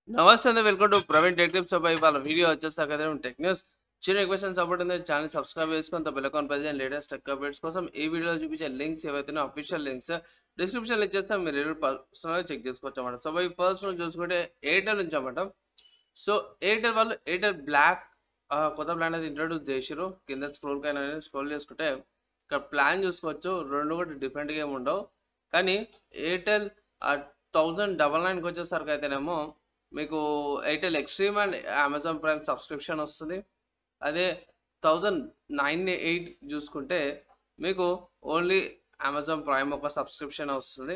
నమస్తే అండి welcome to Praveen tech tips అబ్బాయి వాళ్ళ వీడియో వచ్చేస్తాక కదా టెక్ న్యూస్ చిన్న క్వశ్చన్ సపోర్ట్ ఉంది ఛానల్ సబ్స్క్రైబ్ చేసుకుని బెల్ ఐకాన్ ప్రెస్ చేయండి లేటెస్ట్ టెక్ అప్డేట్స్ కోసం ఈ వీడియోలో చూపించే లింక్స్ ఏవైతే అఫీషియల్ లింక్స్ డిస్క్రిప్షన్ ఇచ్చేస్తాం మీరు ఎవరు పర్సనల్గా చెక్ చేసుకోవచ్చు అన్నమాట సో ఈ ఫస్ట్ చూసుకుంటే ఎయిర్టెల్ నుంచి అన్నమాట సో ఎయిర్టెల్ వాళ్ళు ఎయిర్టెల్ బ్లాక్ కొత్త ప్లాన్ అయితే ఇంట్రొడ్యూస్ చేసిరు కింద స్క్రోల్ కైనా స్క్రోల్ చేసుకుంటే ఇక్కడ ప్లాన్ చూసుకోవచ్చు రెండు కూడా డిఫరెంట్గా ఏమి ఉండవు కానీ ఎయిర్టెల్ థౌజండ్ డబల్ నైన్కి వచ్చేసరికి అయితేనేమో మీకు Airtel Xstream and Amazon Prime subscription వస్తుంది అదే థౌజండ్ నైన్ ఎయిట్ చూసుకుంటే మీకు ఓన్లీ అమెజాన్ ప్రైమ్ ఒక సబ్స్క్రిప్షన్ వస్తుంది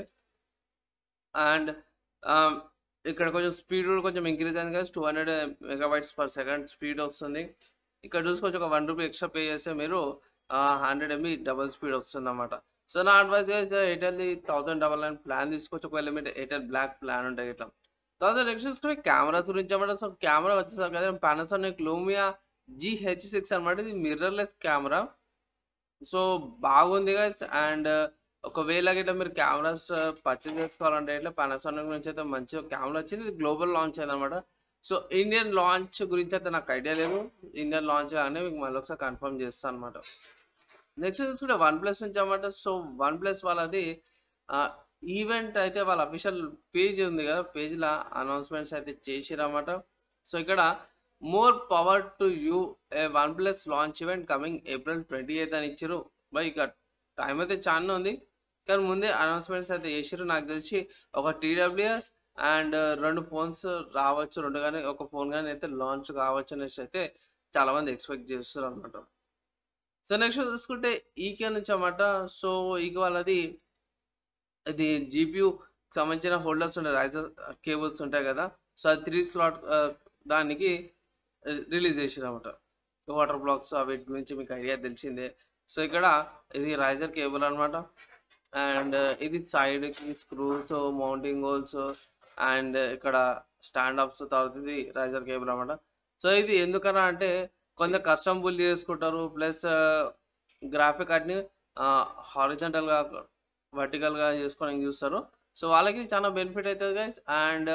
అండ్ ఇక్కడ కొంచెం స్పీడ్ కూడా కొంచెం ఇంక్రీజ్ అయింది కదా two hundred megabytes per second speed వస్తుంది ఇక్కడ చూసుకోవచ్చు ఒక వన్ రూపీ ఎక్స్ట్రా పే చేస్తే మీరు హండ్రెడ్ ఎంబీ డబల్ స్పీడ్ వస్తుంది అన్నమాట సో నా అడ్వైజ్ అయితే ఎయిర్టెల్ది థౌసండ్ డబల్ నైన్ ప్లాన్ తీసుకోవచ్చు ఒకవేళ మీరు ఎయిర్టెల్ బ్లాక్ ప్లాన్ ఉంటాయి ఇట్లా తర్వాత నెక్స్ట్ చూసుకుంటే కెమెరాస్ గురించి అన్నమాట సో కెమెరా వచ్చేసరికి కదా పానాసోనిక్ లూమియా జిహెచ్ సిక్స్ అనమాట ఇది మిర్రర్లెస్ కెమెరా సో బాగుంది గైస్ అండ్ ఒకవేళ గిట్లా మీరు కెమెరాస్ పర్చేజ్ చేసుకోవాలంటే ఇట్లా పానాసోనిక్ నుంచి అయితే మంచిగా కెమెరా వచ్చింది ఇది గ్లోబల్ లాంచ్ అయింది అనమాట సో ఇండియన్ లాంచ్ గురించి అయితే నాకు ఐడియా లేదు ఇండియన్ లాంచ్ కానీ మీకు మళ్ళీ ఒకసారి కన్ఫర్మ్ చేస్తాను అనమాట నెక్స్ట్ చూసుకుంటే వన్ ప్లస్ నుంచి అన్నమాట సో వన్ ప్లస్ వాళ్ళది ఈవెంట్ అయితే వాళ్ళ అఫీషియల్ పేజ్ ఉంది కదా పేజ్లో అనౌన్స్మెంట్స్ అయితే చేసిరన్నమాట సో ఇక్కడ more power to you a OnePlus launch event coming April twenty eighth అని ఇచ్చారు బై ఇక టైం అయితే చాలా ఉంది కానీ ముందే అనౌన్స్మెంట్స్ అయితే చేసిరు నాకు తెలిసి ఒక టీడబ్ల్యూఎస్ అండ్ రెండు ఫోన్స్ రావచ్చు రెండు కానీ ఒక ఫోన్ కానీ అయితే లాంచ్ కావచ్చు అనేసి అయితే చాలా మంది ఎక్స్పెక్ట్ చేస్తారు అనమాట సో నెక్స్ట్ చూసుకుంటే ఈకే నుంచి అన్నమాట సో ఈకే వాళ్ళది ఇది జీపీయూ సంబంధించిన హోల్డర్స్ ఉంటాయి రైజర్ కేబుల్స్ ఉంటాయి కదా సో అది త్రీ స్లాట్ దానికి రిలీజ్ చేసారు అనమాట వాటర్ బ్లాక్స్ వీటి గురించి మీకు ఐడియా తెలిసిందే సో ఇక్కడ ఇది రైజర్ కేబుల్ అనమాట అండ్ ఇది సైడ్కి స్క్రూస్ మౌంటింగ్ హోల్స్ అండ్ ఇక్కడ స్టాండ్ అప్స్ తర్వాత ఇది రైజర్ కేబుల్ అనమాట సో ఇది ఎందుకన్నా అంటే కొంత కస్టమ్ బుల్ చేసుకుంటారు ప్లస్ గ్రాఫిక్ కార్డ్ని హారిజంటల్గా వర్టికల్గా చేసుకోవడానికి చూస్తారు సో వాళ్ళకి చాలా బెనిఫిట్ అవుతుంది గైస్ అండ్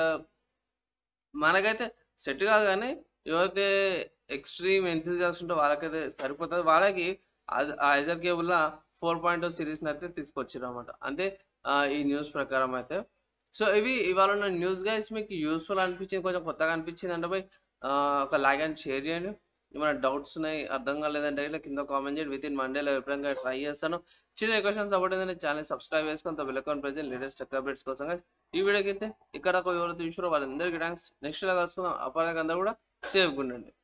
మనకైతే సెట్ కాదు కానీ ఎవరైతే ఎక్స్ట్రీమ్ ఎంతూజియాస్ట్ ఉంటే వాళ్ళకైతే సరిపోతుంది వాళ్ళకి ఐజర్ కేబుల్ ఫోర్ పాయింట్ సిరీస్ని అయితే తీసుకొచ్చారు అనమాట అంటే ఈ న్యూస్ ప్రకారం అయితే సో ఇవి ఇవాళ ఉన్న న్యూస్ గైస్ మీకు యూస్ఫుల్ అనిపించింది కొంచెం కొత్తగా అనిపించింది అంటే పోయి ఒక లైక్ అండ్ షేర్ చేయండి ఏమైనా డౌట్స్ ఉన్నాయి అర్థం కాలేదంటే ఇట్లా కింద కామెంట్ చేయండి విత్ ఇన్ మండేలో ఎప్పుడైనా ట్రై చేస్తాను చిన్న క్వశ్చన్ సపోర్ట్ ఏదైనా ఛానల్ సబ్స్క్రైబ్ చేసుకొని bell account present latest tech updates కోసం ఈ వీడియోకి అయితే ఇక్కడ ఎవరైతే చూసారో వాళ్ళందరికీ థ్యాంక్స్ నెక్స్ట్ ఇలా కలుసుకుందాం అప్పటికంతా కూడా సేఫ్గా ఉండండి